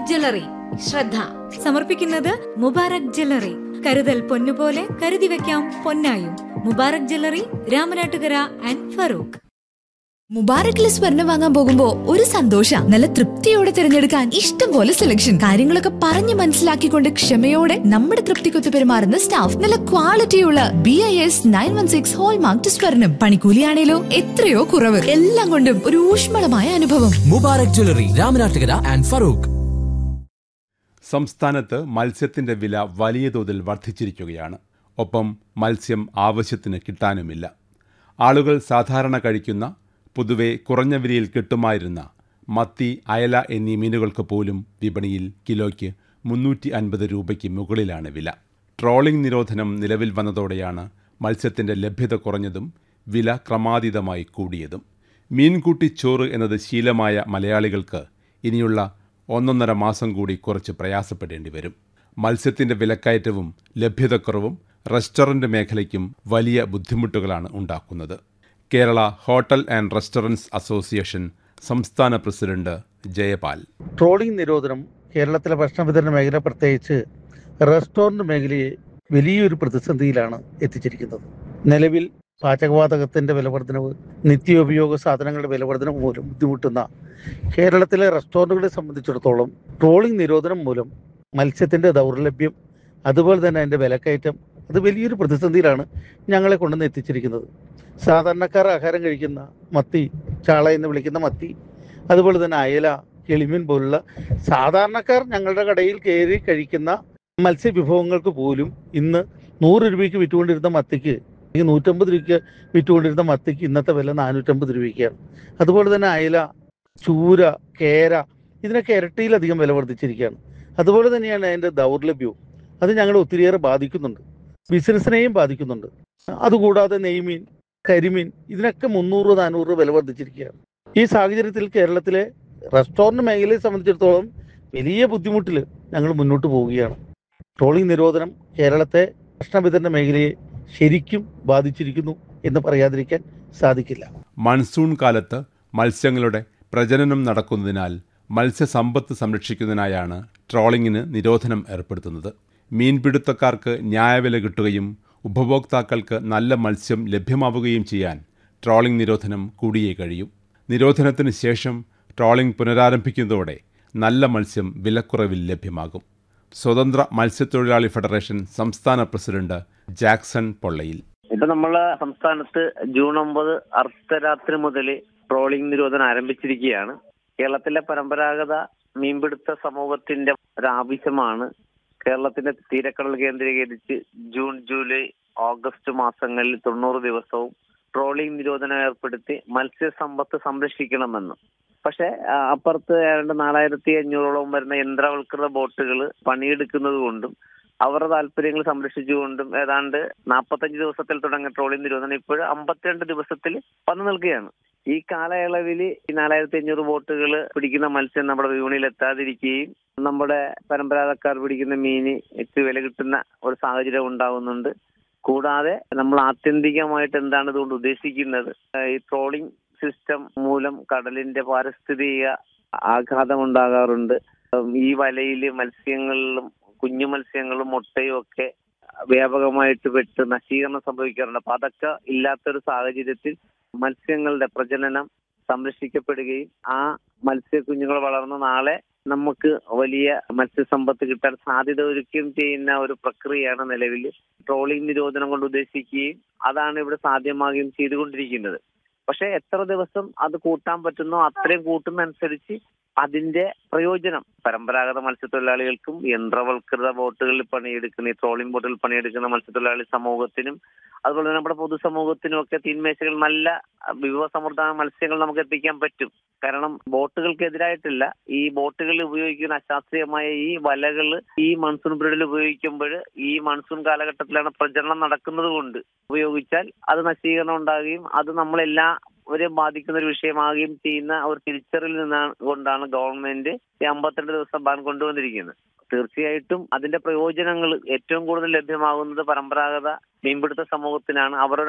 jewellery ശ്രദ്ധ സമർപ്പിക്കുന്നത് Mubarak jewellery കരുതൽ പൊന്നുപോലെ കരുതി വെക്കാം പൊന്നായും മുബാറക് ജ്വല്ലറി രാമനാട്ടുകര ആൻഡ് ഫറൂഖ് മുബാറക്കിലെ സ്വർണം വാങ്ങാൻ പോകുമ്പോ ഒരു സന്തോഷ നല്ല തൃപ്തിയോടെ തിരഞ്ഞെടുക്കാൻ ഇഷ്ടം പോലെ സെലക്ഷൻ കാര്യങ്ങളൊക്കെ പറഞ്ഞ് മനസ്സിലാക്കിക്കൊണ്ട് ക്ഷമയോടെ നമ്മുടെ തൃപ്തിക്കൊത്ത് പെരുമാറുന്ന സ്റ്റാഫ് നല്ല ക്വാളിറ്റിയുള്ള B I S nine one six hallmark സ്വർണം പണിക്കൂലിയാണേലോ എത്രയോ കുറവ് എല്ലാം കൊണ്ടും ഒരു ഊഷ്മളമായ അനുഭവം മുബാറക് ജ്വല്ലറി രാമനാട്ടുകര ആൻഡ് ഫറൂഖ് സംസ്ഥാനത്ത് മത്സ്യത്തിന്റെ വില വലിയ തോതിൽ വർദ്ധിച്ചിരിക്കുകയാണ് ഒപ്പം മത്സ്യം ആവശ്യത്തിന് കിട്ടാനുമില്ല ആളുകൾ സാധാരണ കഴിക്കുന്ന പൊതുവെ കുറഞ്ഞ വിലയിൽ കിട്ടുമായിരുന്ന മത്തി അയല എന്നീ മീനുകൾക്ക് പോലും വിപണിയിൽ കിലോയ്ക്ക് മുന്നൂറ്റി അൻപത് രൂപയ്ക്ക് മുകളിലാണ് വില ട്രോളിംഗ് നിരോധനം നിലവിൽ വന്നതോടെയാണ് മത്സ്യത്തിന്റെ ലഭ്യത കുറഞ്ഞതും വില ക്രമാതീതമായി കൂടിയതും മീൻകൂട്ടി ചോറ് എന്നത് ശീലമായ മലയാളികൾക്ക് ഇനിയുള്ള ഒന്നൊന്നര മാസം കൂടി കുറച്ച് പ്രയാസപ്പെടേണ്ടി വരും മത്സ്യത്തിന്റെ വിലക്കയറ്റവും ലഭ്യതക്കുറവും റെസ്റ്റോറന്റ് മേഖലയ്ക്കും വലിയ ബുദ്ധിമുട്ടുകളാണ് ഉണ്ടാക്കുന്നത് Kerala hotel and restaurants association സംസ്ഥാന പ്രസിഡന്റ് ജയപാൽ ട്രോളിംഗ് നിരോധനം കേരളത്തിലെ ഭക്ഷണ വിതരണ മേഖല പ്രത്യേകിച്ച് റെസ്റ്റോറൻറ്റ് മേഖലയെ വലിയൊരു പ്രതിസന്ധിയിലാണ് എത്തിച്ചിരിക്കുന്നത് നിലവിൽ പാചകവാതകത്തിൻ്റെ വിലവർദ്ധനവ് നിത്യോപയോഗ സാധനങ്ങളുടെ വിലവർദ്ധനവ് മൂലം ബുദ്ധിമുട്ടുന്ന കേരളത്തിലെ റെസ്റ്റോറൻറ്റുകളെ സംബന്ധിച്ചിടത്തോളം ട്രോളിംഗ് നിരോധനം മൂലം മത്സ്യത്തിൻ്റെ ദൗർലഭ്യം അതുപോലെ തന്നെ അതിൻ്റെ വിലക്കയറ്റം അത് വലിയൊരു പ്രതിസന്ധിയിലാണ് ഞങ്ങളെ കൊണ്ടുവന്ന് എത്തിച്ചിരിക്കുന്നത് സാധാരണക്കാർ ആഹാരം കഴിക്കുന്ന മത്തി ചാള എന്ന് വിളിക്കുന്ന മത്തി അതുപോലെ തന്നെ അയല കിളിമീൻ പോലുള്ള സാധാരണക്കാർ ഞങ്ങളുടെ കടയിൽ കയറി കഴിക്കുന്ന മത്സ്യവിഭവങ്ങൾക്ക് പോലും ഇന്ന് നൂറ് രൂപയ്ക്ക് വിറ്റുകൊണ്ടിരുന്ന മത്തിക്ക് അല്ലെങ്കിൽ നൂറ്റമ്പത് രൂപയ്ക്ക് വിറ്റുകൊണ്ടിരുന്ന മത്തിക്ക് ഇന്നത്തെ വില നാനൂറ്റമ്പത് രൂപയ്ക്കാണ് അതുപോലെ തന്നെ അയല ചൂര കേര ഇതിനൊക്കെ ഇരട്ടിയിലധികം വില വർദ്ധിച്ചിരിക്കുകയാണ് അതുപോലെ തന്നെയാണ് അതിൻ്റെ ദൗർലഭ്യവും അത് ഞങ്ങളെ ഒത്തിരിയേറെ ബാധിക്കുന്നുണ്ട് ബിസിനസ്സിനെയും ബാധിക്കുന്നുണ്ട് അതുകൂടാതെ നെയ്മീൻ കരിമീൻ ഇതിനൊക്കെ മുന്നൂറ് നാനൂറ് വില വർദ്ധിച്ചിരിക്കുകയാണ് ഈ സാഹചര്യത്തിൽ കേരളത്തിലെ റെസ്റ്റോറൻറ്റ് മേഖലയെ സംബന്ധിച്ചിടത്തോളം വലിയ ബുദ്ധിമുട്ടിൽ ഞങ്ങൾ മുന്നോട്ട് പോവുകയാണ് ട്രോളിംഗ് നിരോധനം കേരളത്തെ ഭക്ഷണ വിതരണ മേഖലയെ ശരിക്കും ബാധിച്ചിരിക്കുന്നു എന്ന് പറയാതിരിക്കാൻ സാധിക്കില്ല മൺസൂൺ കാലത്ത് മത്സ്യങ്ങളുടെ പ്രജനനം നടക്കുന്നതിനാൽ മത്സ്യസമ്പത്ത് സംരക്ഷിക്കുന്നതിനായാണ് ട്രോളിംഗിന് നിരോധനം ഏർപ്പെടുത്തുന്നത് മീൻപിടുത്തക്കാർക്ക് ന്യായവില കിട്ടുകയും ഉപഭോക്താക്കൾക്ക് നല്ല മത്സ്യം ലഭ്യമാവുകയും ചെയ്യാൻ ട്രോളിംഗ് നിരോധനം കൂടിയേ കഴിയും നിരോധനത്തിന് ശേഷം ട്രോളിംഗ് പുനരാരംഭിക്കുന്നതോടെ നല്ല മത്സ്യം വിലക്കുറവിൽ ലഭ്യമാകും സ്വതന്ത്ര മത്സ്യത്തൊഴിലാളി ഫെഡറേഷൻ സംസ്ഥാന പ്രസിഡന്റ് ജാക്സൺ പൊള്ളയിൽ ഇപ്പൊ നമ്മളെ സംസ്ഥാനത്ത് ജൂൺ ഒമ്പത് അർദ്ധരാത്രി മുതൽ ട്രോളിംഗ് നിരോധനം ആരംഭിച്ചിരിക്കുകയാണ് കേരളത്തിലെ പരമ്പരാഗത മീൻപിടുത്ത സമൂഹത്തിന്റെ ഒരു ആവശ്യമാണ് കേരളത്തിന്റെ തീരക്കടൽ കേന്ദ്രീകരിച്ച് ജൂൺ ജൂലൈ ഓഗസ്റ്റ് മാസങ്ങളിൽ തൊണ്ണൂറ് ദിവസവും ട്രോളിംഗ് നിരോധനം ഏർപ്പെടുത്തി മത്സ്യസമ്പത്ത് സംരക്ഷിക്കണമെന്ന് പക്ഷെ ആ, അപ്പുറത്ത് ഏതാണ്ട് നാലായിരത്തി അഞ്ഞൂറോളം വരുന്ന യന്ത്രവൽകൃത ബോട്ടുകൾ പണിയെടുക്കുന്നത് കൊണ്ടും അവരുടെ താല്പര്യങ്ങൾ സംരക്ഷിച്ചുകൊണ്ടും ഏതാണ്ട് നാൽപ്പത്തഞ്ച് ദിവസത്തിൽ തുടങ്ങിയ ട്രോളിംഗ് നിരോധനം ഇപ്പോൾ അമ്പത്തിരണ്ട് ദിവസത്തിൽ വന്നു നിൽക്കുകയാണ് ഈ കാലയളവിൽ ഈ നാലായിരത്തി അഞ്ഞൂറ് ബോട്ടുകൾ പിടിക്കുന്ന മത്സ്യം നമ്മുടെ വിപണിയിൽ എത്താതിരിക്കുകയും നമ്മുടെ പരമ്പരാഗതക്കാർ പിടിക്കുന്ന മീന് എത്തി വില കിട്ടുന്ന ഒരു സാഹചര്യം ഉണ്ടാകുന്നുണ്ട് കൂടാതെ നമ്മൾ ആത്യന്തികമായിട്ട് എന്താണ് ഇതുകൊണ്ട് ഉദ്ദേശിക്കുന്നത് ഈ ട്രോളിംഗ് സിസ്റ്റം മൂലം കടലിന്റെ പാരിസ്ഥിതിക ആഘാതം ഉണ്ടാകാറുണ്ട് ഉം, ഈ വലയിൽ മത്സ്യങ്ങളിലും കുഞ്ഞു മത്സ്യങ്ങളും മുട്ടയും ഒക്കെ വ്യാപകമായിട്ട് പെട്ട് നശീകരണം സംഭവിക്കാറുണ്ട് അപ്പൊ അതൊക്കെ ഇല്ലാത്തൊരു സാഹചര്യത്തിൽ മത്സ്യങ്ങളുടെ പ്രജനനം സംരക്ഷിക്കപ്പെടുകയും ആ മത്സ്യക്കുഞ്ഞുങ്ങൾ വളർന്ന് നാളെ നമുക്ക് വലിയ മത്സ്യസമ്പത്ത് കിട്ടാൻ സാധ്യത ഒരുക്കുകയും ചെയ്യുന്ന ഒരു പ്രക്രിയയാണ് നിലവിൽ ട്രോളിംഗ് നിരോധനം കൊണ്ട് ഉദ്ദേശിക്കുകയും അതാണ് ഇവിടെ സാധ്യമാകുകയും ചെയ്തുകൊണ്ടിരിക്കുന്നത് പക്ഷെ എത്ര ദിവസം അത് കൂട്ടാൻ പറ്റുന്നോ അത്രയും കൂട്ടുന്നതനുസരിച്ച് അതിന്റെ പ്രയോജനം പരമ്പരാഗത മത്സ്യത്തൊഴിലാളികൾക്കും യന്ത്രവൽകൃത ബോട്ടുകളിൽ പണിയെടുക്കുന്ന ഈ ട്രോളിംഗ് ബോട്ടുകളിൽ പണിയെടുക്കുന്ന മത്സ്യത്തൊഴിലാളി സമൂഹത്തിനും അതുപോലെ തന്നെ നമ്മുടെ പൊതുസമൂഹത്തിനും ഒക്കെ തീന്മേശകൾ നല്ല വിഭവസമൃദ്ധമായ മത്സ്യങ്ങൾ നമുക്ക് എത്തിക്കാൻ പറ്റും കാരണം ബോട്ടുകൾക്കെതിരായിട്ടില്ല ഈ ബോട്ടുകളിൽ ഉപയോഗിക്കുന്ന അശാസ്ത്രീയമായ ഈ വലകൾ ഈ മൺസൂൺ പീരീഡിൽ ഉപയോഗിക്കുമ്പോൾ ഈ മൺസൂൺ കാലഘട്ടത്തിലാണ് പ്രചരണം നടക്കുന്നത് കൊണ്ട് ഉപയോഗിച്ചാൽ അത് നശീകരണം ഉണ്ടാകുകയും അത് നമ്മളെല്ലാവരെയും ബാധിക്കുന്ന ഒരു വിഷയമാകുകയും ചെയ്യുന്ന ഒരു തിരിച്ചറിവിൽ നിന്നാണ് കൊണ്ടാണ് ഗവൺമെന്റ് ഈ അമ്പത്തിരണ്ട് ദിവസം ബാൻ കൊണ്ടുവന്നിരിക്കുന്നത് തീർച്ചയായിട്ടും അതിന്റെ പ്രയോജനങ്ങൾ ഏറ്റവും കൂടുതൽ ലഭ്യമാകുന്നത് പരമ്പരാഗത മീൻപിടുത്ത സമൂഹത്തിനാണ് അവർ